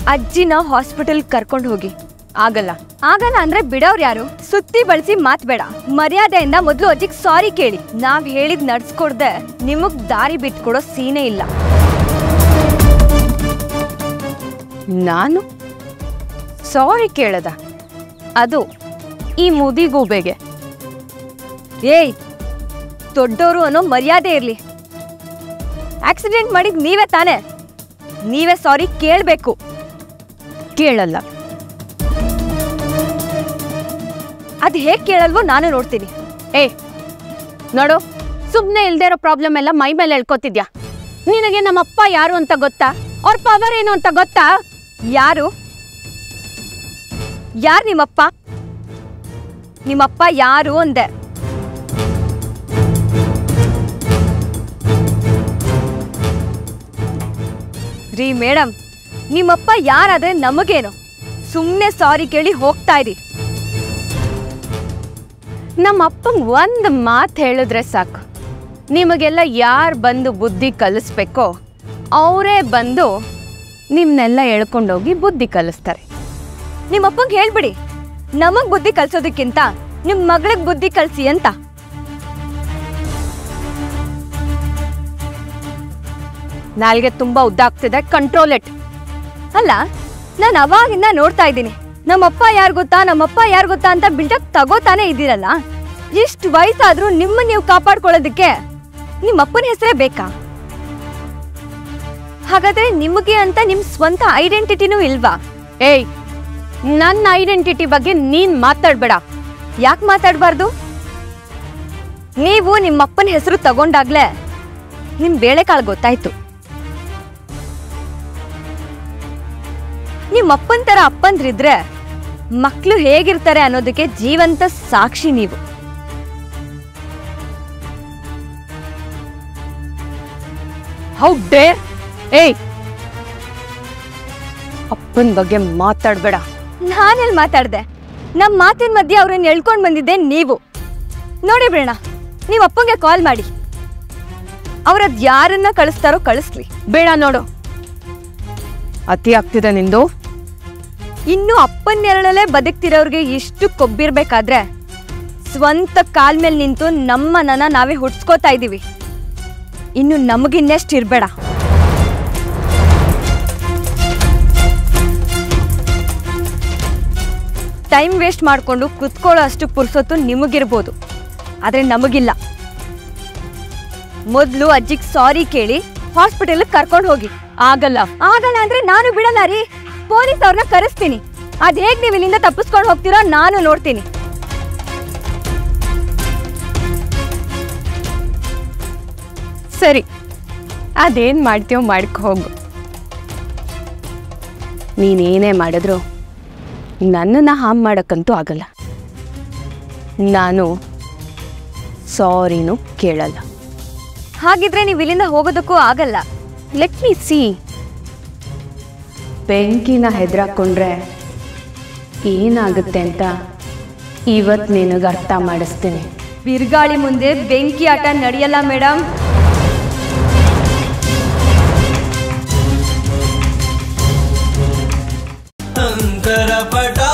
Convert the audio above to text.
ಅಜ್ಜಿನ hospital ಕರ್ಕೊಂಡು ಹೋಗಿ ಆಗಲ್ಲ ಆಗಲ್ಲ ಅಂದ್ರೆ ಬಿಡೋರ್ ಯಾರು ಸುತ್ತಿ ಬಳಸಿ ಮಾತ್ ಬೇಡ ಮರ್ಯಾದೆಯಿಂದ ಮೊದಲು ಅಜ್ಜಿಗ್ ಸಾರಿ ಕೇಳಿ ನಾವ್ ಹೇಳಿದ್ ನಡ್ಸ್ಕೊಡ್ದೆ ನಿಮಗ್ ದಾರಿ ಬಿಟ್ಕೊಡೋ ಸೀನೆ ಇಲ್ಲ ನಾನು ಸಾರಿ ಕೇಳದ ಅದು ಈ ಮುದಿಗೂಬೆಗೆ ಏಯ್ ದೊಡ್ಡೋರು ಅನ್ನೋ ಮರ್ಯಾದೆ ಇರ್ಲಿ ಆಕ್ಸಿಡೆಂಟ್ ಮಾಡಿದ್ ನೀವೇ ತಾನೇ ನೀವೇ ಸಾರಿ ಕೇಳ್ಬೇಕು ಕೇಳಲ್ಲ ಅದ್ ಹೇಗ್ ಕೇಳಲ್ವೋ ನಾನು ನೋಡ್ತೀನಿ ಏ ನೋಡು ಸುಮ್ಮನೆ ಇಲ್ದೇ ಇರೋ ಪ್ರಾಬ್ಲಮ್ ಎಲ್ಲ ಮೈ ಮೇಲೆ ಎಳ್ಕೊತಿದ್ಯಾ ನಿನಗೆ ನಮ್ಮಪ್ಪ ಯಾರು ಅಂತ ಗೊತ್ತಾ ಅವ್ರ ಪವರ್ ಏನು ಅಂತ ಗೊತ್ತಾ ಯಾರು ಯಾರ್ ನಿಮ್ಮಪ್ಪ ನಿಮ್ಮಪ್ಪ ಯಾರು ಅಂದೆ ರೀ ಮೇಡಮ್ ನಿಮ್ಮಪ್ಪ ಯಾರಾದ್ರೆ ನಮಗೇನು ಸುಮ್ಮನೆ ಸಾರಿ ಕೇಳಿ ಹೋಗ್ತಾ ಇರಿ ನಮ್ಮ ಅಪ್ಪಂಗೆ ಒಂದು ಮಾತು ಹೇಳಿದ್ರೆ ಸಾಕು ನಿಮಗೆಲ್ಲ ಯಾರು ಬಂದು ಬುದ್ಧಿ ಕಲಿಸ್ಬೇಕೋ ಅವರೇ ಬಂದು ನಿಮ್ಮನ್ನೆಲ್ಲ ಎಳ್ಕೊಂಡೋಗಿ ಬುದ್ಧಿ ಕಲಿಸ್ತಾರೆ ನಿಮ್ಮಪ್ಪಂಗೆ ಹೇಳ್ಬಿಡಿ ನಮಗ್ ಬುದ್ಧಿ ಕಲ್ಸೋದಕ್ಕಿಂತ ನಿಮ್ ಮಗಳಿಗೆ ಬುದ್ಧಿ ಕಲ್ಸಿ ಅಂತ ನಾಲ್ಗೆ ತುಂಬಾ ಉದ್ದ ಆಗ್ತಿದೆ ಕಂಟ್ರೋಲ್ ಇಟ್ ಅಲ್ಲ ನಾನು ಅವಾಗಿಂದ ನೋಡ್ತಾ ಇದ್ದೀನಿ ನಮ್ಮಪ್ಪ ಯಾರು ಗೊತ್ತಾ ನಮ್ಮಪ್ಪ ಯಾರು ಗೊತ್ತಾ ಅಂತ ಬಿಲ್ಡಪ್ ತಗೋತಾನೆ ಇದ್ದೀರಲ್ಲ ಇಷ್ಟು ವಯಸ್ಸಾದ್ರೂ ನಿಮ್ಮನ್ನ ನೀವು ಕಾಪಾಡ್ಕೊಳ್ಳೋದಕ್ಕೆ ನಿಮ್ಮಪ್ಪನ ಹೆಸರೇ ಬೇಕಾ ಹಾಗಾದ್ರೆ ನಿಮಗೆ ಅಂತ ನಿಮ್ ಸ್ವಂತ ಐಡೆಂಟಿಟಿನೂ ಇಲ್ವಾ ಏಯ್ ನನ್ನ ಐಡೆಂಟಿಟಿ ಬಗ್ಗೆ ನೀನ್ ಮಾತಾಡ್ಬೇಡ ಯಾಕೆ ಮಾತಾಡಬಾರ್ದು ನೀವು ನಿಮ್ಮಪ್ಪನ ಹೆಸರು ತಗೊಂಡಾಗ್ಲೇ ನಿಮ್ ಬೇಳೆಕಾಳು ಗೊತ್ತಾಯ್ತು ನಿಮ್ಮಪ್ಪನ ತರ ಅಪ್ಪಂದ್ರಿದ್ರೆ ಮಕ್ಳು ಹೇಗಿರ್ತಾರೆ ಅನ್ನೋದಕ್ಕೆ ಜೀವಂತ ಸಾಕ್ಷಿ ನೀವು ಹೌ ಡೇರ್ ಏಯ್ ಅಪ್ಪನ ಬಗ್ಗೆ ಮಾತಾಡ್ಬೇಡ ನಾನೆಲ್ಲಿ ಮಾತಾಡ್ದೆ ನಮ್ಮ ಮಾತಿನ ಮಧ್ಯೆ ಅವ್ರನ್ನ ಎಳ್ಕೊಂಡ್ ಬಂದಿದ್ದೆ ನೀವು ನೋಡಿ ಬಿಡೋಣ ನೀವು ಅಪ್ಪಂಗೆ ಕಾಲ್ ಮಾಡಿ ಅವ್ರದ್ ಯಾರನ್ನ ಕಳಿಸ್ತಾರೋ ಕಳಿಸ್ಲಿ ಬೇಡ ನೋಡು ಅತಿ ಆಗ್ತಿದೆ ನಿಂದು ಇನ್ನು ಅಪ್ಪನ ನೆರಳಲ್ಲೇ ಬದುಕ್ತಿರೋರ್ಗೆ ಇಷ್ಟು ಕೊಬ್ಬಿರ್ಬೇಕಾದ್ರೆ ಸ್ವಂತ ಕಾಲ್ ಮೇಲೆ ನಿಂತು ನಮ್ಮನ್ನ ನಾವೇ ಹುಡ್ಸ್ಕೋತಾ ಇದೀವಿ ಇನ್ನು ನಮಗಿನ್ನೆಷ್ಟು ಇರ್ಬೇಡ ಟೈಮ್ ವೇಸ್ಟ್ ಮಾಡಿಕೊಂಡು ಕುತ್ಕೊಳ್ಳೋ ಅಷ್ಟು ಪುರ್ಸೊತ್ತು ನಿಮಗಿರ್ಬೋದು ಆದರೆ ನಮಗಿಲ್ಲ ಮೊದಲು ಅಜ್ಜಿಗೆ ಸಾರಿ ಕೇಳಿ ಹಾಸ್ಪಿಟಲ್ ಕರ್ಕೊಂಡು ಹೋಗಿ ಆಗಲ್ಲ ಆಗಲ್ಲ ಅಂದ್ರೆ ನಾನು ಬಿಡಲ್ಲ ರೀ ಪೊಲೀಸ್ ಅವ್ರನ್ನ ಕರೆಸ್ತೀನಿ ಅದ್ ಹೇಗ್ ನೀವು ಇಲ್ಲಿಂದ ತಪ್ಪಿಸ್ಕೊಂಡು ಹೋಗ್ತೀರೋ ನಾನು ನೋಡ್ತೀನಿ ಸರಿ ಅದೇನ್ ಮಾಡ್ತೀಯೋ ಮಾಡ್ಕೊ ಹೋಗು ನೀನೇನೇ ಮಾಡಿದ್ರು ನನ್ನನ್ನು ಹಾಮ್ ಮಾಡೋಕ್ಕಂತೂ ಆಗಲ್ಲ ನಾನು ಸಾರಿನೂ ಕೇಳಲ್ಲ ಹಾಗಿದ್ರೆ ನೀವು ಇಲ್ಲಿಂದ ಹೋಗೋದಕ್ಕೂ ಆಗಲ್ಲ ಲೆಟ್ ಮೀ ಸಿ ಬೆಂಕಿನ ಹೆದರಾಕೊಂಡ್ರೆ ಏನಾಗುತ್ತೆ ಅಂತ ಇವತ್ತು ನಿನಗೆ ಅರ್ಥ ಮಾಡಿಸ್ತೀನಿ ಬಿರುಗಾಳಿ ಮುಂದೆ ಬೆಂಕಿ ಆಟ ನಡೆಯಲ್ಲ ಮೇಡಮ್ ಅಂತರ ಪಟ